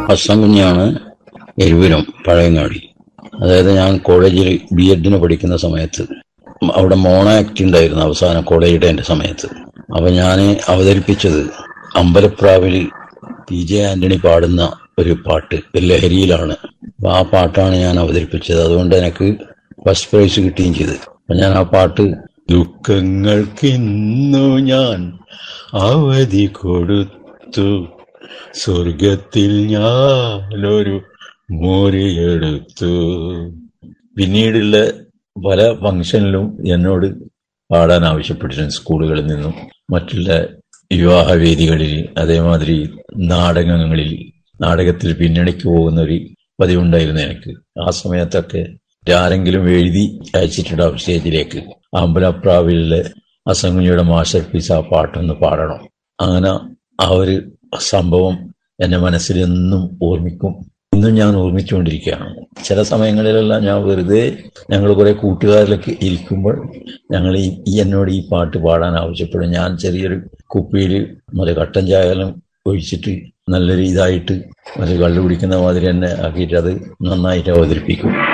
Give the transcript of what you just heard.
ഹസ്സൻ കുഞ്ഞാണ് എരുവിലും പഴയങ്ങാടി അതായത് ഞാൻ കോളേജിൽ ബി എഡിന് പഠിക്കുന്ന സമയത്ത് അവിടെ മോണോ ആക്ട് ഉണ്ടായിരുന്നു അവസാന കോളേജ് ഡേന്റെ സമയത്ത് അപ്പൊ ഞാൻ അവതരിപ്പിച്ചത് അമ്പലപ്രാവിൽ പി ജെ ആന്റണി പാടുന്ന ഒരു പാട്ട് ഒരു ലഹരിയിലാണ് അപ്പൊ ആ പാട്ടാണ് ഞാൻ അവതരിപ്പിച്ചത് അതുകൊണ്ട് എനിക്ക് ഫസ്റ്റ് പ്രൈസ് കിട്ടുകയും ചെയ്ത് അപ്പൊ ഞാൻ ആ പാട്ട് ദുഃഖങ്ങൾക്കിന്നു ഞാൻ അവധി കൊടുത്തു സ്വർഗത്തിൽ ഞാനൊരു മോരിയെടുത്തു പിന്നീടുള്ള പല ഫംഗ്ഷനിലും എന്നോട് പാടാൻ ആവശ്യപ്പെട്ടിട്ടുണ്ട് സ്കൂളുകളിൽ നിന്നും മറ്റുള്ള വിവാഹ വേദികളിൽ അതേമാതിരി നാടകങ്ങളിൽ നാടകത്തിൽ പിന്നണിക്ക് പോകുന്ന ഒരു പതിവുണ്ടായിരുന്നു എനിക്ക് ആ സമയത്തൊക്കെ ആരെങ്കിലും എഴുതി അയച്ചിട്ടുണ്ടാവും സ്റ്റേജിലേക്ക് അമ്പലപ്രാവിലെ അസംഗുഞ്ഞിയുടെ മാസ്റ്റർ പീസ് ആ പാട്ടൊന്ന് പാടണം അങ്ങനെ ആ ഒരു സംഭവം എന്റെ മനസ്സിൽ എന്നും ഓർമ്മിക്കും ഇന്നും ഞാൻ ഓർമ്മിച്ചുകൊണ്ടിരിക്കുകയാണ് ചില സമയങ്ങളിലെല്ലാം ഞാൻ വെറുതെ ഞങ്ങൾ കുറെ കൂട്ടുകാരിലൊക്കെ ഇരിക്കുമ്പോൾ ഞങ്ങൾ ഈ ഈ എന്നോട് ഈ പാട്ട് പാടാൻ ആവശ്യപ്പെടും ഞാൻ ചെറിയൊരു കുപ്പിയിൽ മറ്റേ കട്ടൻ ചായാലും ഒഴിച്ചിട്ട് നല്ലൊരു ഇതായിട്ട് മറ്റേ കള്ളു കുടിക്കുന്ന മാതിരി തന്നെ ആക്കിയിട്ട് അത് നന്നായിട്ട് അവതരിപ്പിക്കും